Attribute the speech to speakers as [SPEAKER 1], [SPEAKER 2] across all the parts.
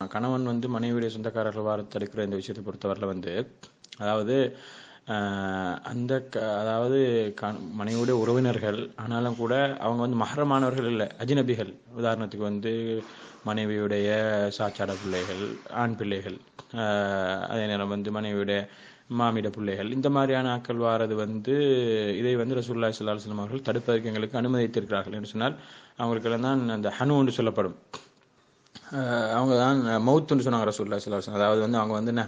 [SPEAKER 1] கணவன் வந்து மனைவியுடைய சொந்தக்காரர்கள் வார தடுக்கிற இந்த விஷயத்தை பொறுத்தவரையில் வந்து அதாவது ஆஹ், அந்த க அதாவது க- மனைவியுடைய உறவினர்கள் ஆனாலும் கூட அவங்க வந்து மகரமானவர்கள் இல்லை அஜினபிகள் உதாரணத்துக்கு வந்து மனைவியுடைய சாச்சாட பிள்ளைகள் ஆண் பிள்ளைகள் ஆஹ், அதே நேரம் வந்து மனைவியுடைய மாமிட பிள்ளைகள் இந்த மாதிரியான ஆட்கள் வாரது வந்து இதை வந்து ரசூல்லா ஸல்லல்லாஹு அலைஹி வஸல்லம் அவர்கள் தடுப்பதற்கு எங்களுக்கு அனுமதித்திருக்கிறார்கள் என்று சொன்னால் அவங்களுக்கெல்லாம் தான் அந்த ஹனு என்று சொல்லப்படும் ஆஹ் அவங்க தான் மவுத்துன்னு சொன்னாங்க ரசூல்லா ஸல்லல்லாஹு அலைஹி வஸல்லம் அதாவது வந்து அவங்க வந்து என்ன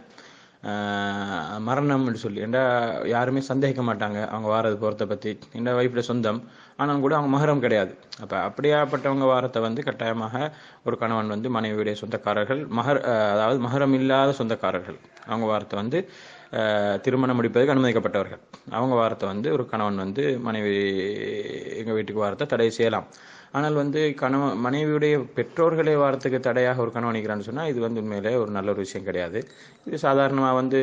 [SPEAKER 1] ஆஹ் மரணம்னு சொல்லி ஏண்டா யாருமே சந்தேகிக்க மாட்டாங்க அவங்க வாரது போகிறத பற்றி என்ற வைஃப்ட சொந்தம் ஆனாலும் கூட அவங்க மகரம் கிடையாது அப்போ அப்படியாப்பட்டவங்க வாரத்தை வந்து கட்டாயமாக ஒரு கணவன் வந்து மனைவியுடைய சொந்தக்காரர்கள் மகர் ஆஹ் அதாவது மகரம் இல்லாத சொந்தக்காரர்கள் அவங்க வாரத்தை வந்து ஆஹ் திருமணம் முடிப்பதற்கு அனுமதிக்கப்பட்டவர்கள் அவங்க வாரத்தை வந்து ஒரு கணவன் வந்து மனைவி எங்கள் வீட்டுக்கு வாரத்தை தடை செய்யலாம் ஆனால் வந்து கணவன் மனைவியுடைய பெற்றோர்களை வாரத்துக்கு தடையாக ஒரு கணவன் நிற்கிறான்னு சொன்னால் இது வந்து உண்மையிலே ஒரு நல்ல ஒரு விஷயம் கிடையாது இது சாதாரணமாக வந்து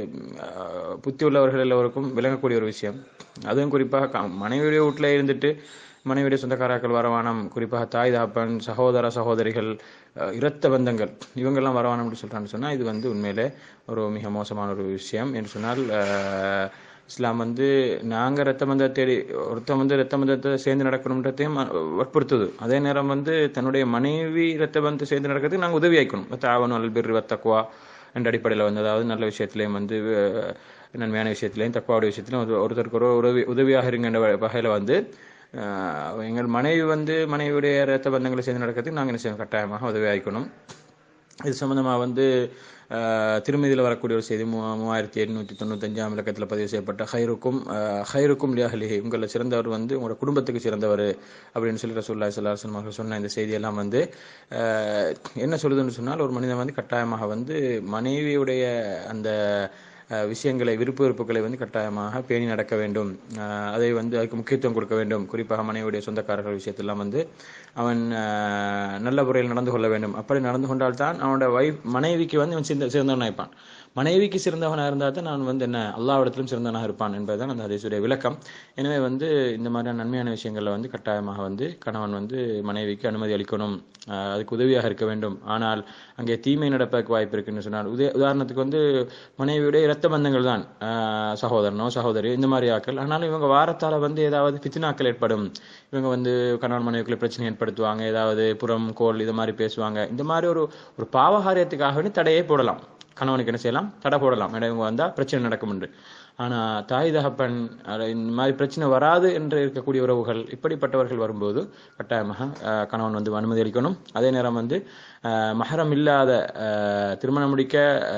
[SPEAKER 1] ஆஹ், புத்தி உள்ளவர்கள் எல்லோருக்கும் விளங்கக்கூடிய ஒரு விஷயம் அதுவும் குறிப்பாக க- மனைவியுடைய வீட்டில் இருந்துட்டு மனைவியுடைய சொந்தக்காராக்கள் வரவானம் குறிப்பாக தாய் தாப்பன் சகோதர சகோதரிகள் அஹ், இரத்த பந்தங்கள் இவங்கெல்லாம் வரவானம் அப்படின்னு சொல்கிறான்னு சொன்னால் இது வந்து உண்மையிலே ஒரு மிக மோசமான ஒரு விஷயம் என்று சொன்னால் அஹ், இஸ்லாம் வந்து நாங்கள் ரத்த பந்தத்தை தேடி ஒருத்தன் வந்து ரத்த பந்தத்தை சேர்ந்து நடக்கணுன்றதையும் அஹ், வற்புறுத்துது அதே நேரம் வந்து தன்னுடைய மனைவி ரத்த பந்தத்தை சேர்ந்து நடக்கிறதுக்கு நாங்கள் உதவி ஆயிக்கணும் தாவணும் அல்பிர் வத்தக்குவா என்ற அடிப்படையில் வந்து அதாவது நல்ல விஷயத்திலையும் வந்து அஹ், நன்மையான விஷயத்திலையும் தக்குவாவுடைய விஷயத்திலையும் ஒரு- ஒருத்தருக்கு ஒரு உதவி உதவியாக இருங்கின்ற வகையில் வந்து அஹ், எங்கள் மனைவி வந்து மனைவியுடைய ரத்த பந்தங்களை சேர்ந்து நடக்கிறதுக்கு நாங்கள் என்ன செய்யணும் கட்டாயமாக உதவி ஆயிக்கணும் இது சம்பந்தமாக வந்து அஹ், திருமதியில் வரக்கூடிய ஒரு செய்தி மூ மூவாயிரத்தி எண்ணூற்றி தொண்ணூத்தஞ்சாம் இலக்கத்தில் பதிவு செய்யப்பட்ட ஹைருக்கும் அஹ், ஹைருக்கும் லியாஹலிஹி உங்களில் சிறந்தவர் வந்து உங்களோட குடும்பத்துக்கு சிறந்தவர் அப்படின்னு சொல்லி ரசூல்லா சல்லாஹன் அவர்கள் சொன்ன இந்த செய்தியெல்லாம் வந்து அஹ், என்ன சொல்லுதுன்னு சொன்னால் ஒரு மனிதன் வந்து கட்டாயமாக வந்து மனைவியுடைய அந்த அஹ், விஷயங்களை விருப்ப வெறுப்புகளை வந்து கட்டாயமாக பேணி நடக்க வேண்டும் அஹ், அதை வந்து அதுக்கு முக்கியத்துவம் கொடுக்க வேண்டும் குறிப்பாக மனைவியுடைய சொந்தக்காரர்கள் விஷயத்தெல்லாம் வந்து அவன் அஹ், நல்ல முறையில் நடந்து கொள்ள வேண்டும் அப்படி நடந்து கொண்டால்தான் அவனோட வைஃப் மனைவிக்கு வந்து அவன் சிறந்த சிறந்தவனாக இருப்பான் மனைவிக்கு சிறந்தவனாக இருந்தால் தான் நான் வந்து என்ன அல்லாவிடத்திலும் சிறந்தவனாக இருப்பான் என்பதுதான் அந்த ஹதீஸுடைய விளக்கம் எனவே வந்து இந்த மாதிரியான நன்மையான விஷயங்களில் வந்து கட்டாயமாக வந்து கணவன் வந்து மனைவிக்கு அனுமதி அளிக்கணும் அஹ், அதுக்கு உதவியாக இருக்க வேண்டும் ஆனால் அங்கே தீமை நடப்பதற்கு வாய்ப்பு இருக்குன்னு சொன்னால் உதய உதாரணத்துக்கு வந்து மனைவியுடைய இரத்த பந்தங்கள் தான் ஆஹ் சகோதரனோ சகோதரி இந்த மாதிரி ஆக்கள் ஆனாலும் இவங்க வாரத்தால வந்து ஏதாவது பித்தினாக்கள் ஏற்படும் இவங்க வந்து கணவன் மனைவிக்குள்ள பிரச்சனை ஏற்படுத்துவாங்க ஏதாவது புறம் கோல் இது மாதிரி பேசுவாங்க இந்த மாதிரி ஒரு ஒரு பாவகாரியத்துக்காக வேண்டி தடையே போடலாம் கணவனுக்கு என்ன செய்யலாம் தடை போடலாம் ஏன்னா இவங்க வந்தா பிரச்சனை நடக்கும் என்று ஆனா தாய் தகப்பன் அஹ் இந்த மாதிரி பிரச்சனை வராது என்று இருக்கக்கூடிய உறவுகள் இப்படிப்பட்டவர்கள் வரும்போது கட்டாயமாக அஹ், கணவன் வந்து அனுமதி அளிக்கணும் அதே நேரம் வந்து அஹ், மஹரம் இல்லாத அஹ், திருமணம் முடிக்க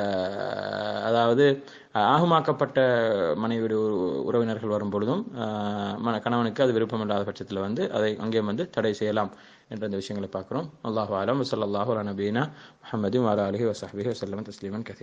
[SPEAKER 1] அஹ், அதாவது அஹ், ஆகுமாக்கப்பட்ட மனைவியுடைய உ- உறவினர்கள் வரும் பொழுதும் அஹ், மன- கணவனுக்கு அது விருப்பம் இல்லாத பட்சத்தில் வந்து அதை அங்கேயும் வந்து தடை செய்யலாம் என்ற இந்த விஷயங்களை பார்க்கிறோம் அல்லாஹ் ஆலம் வசல்லாஹு அலா நபீனா முஹம்மது வாலா அலிஹி வசஹபிஹி வசல்லம் தஸ்லீமன் கதீர்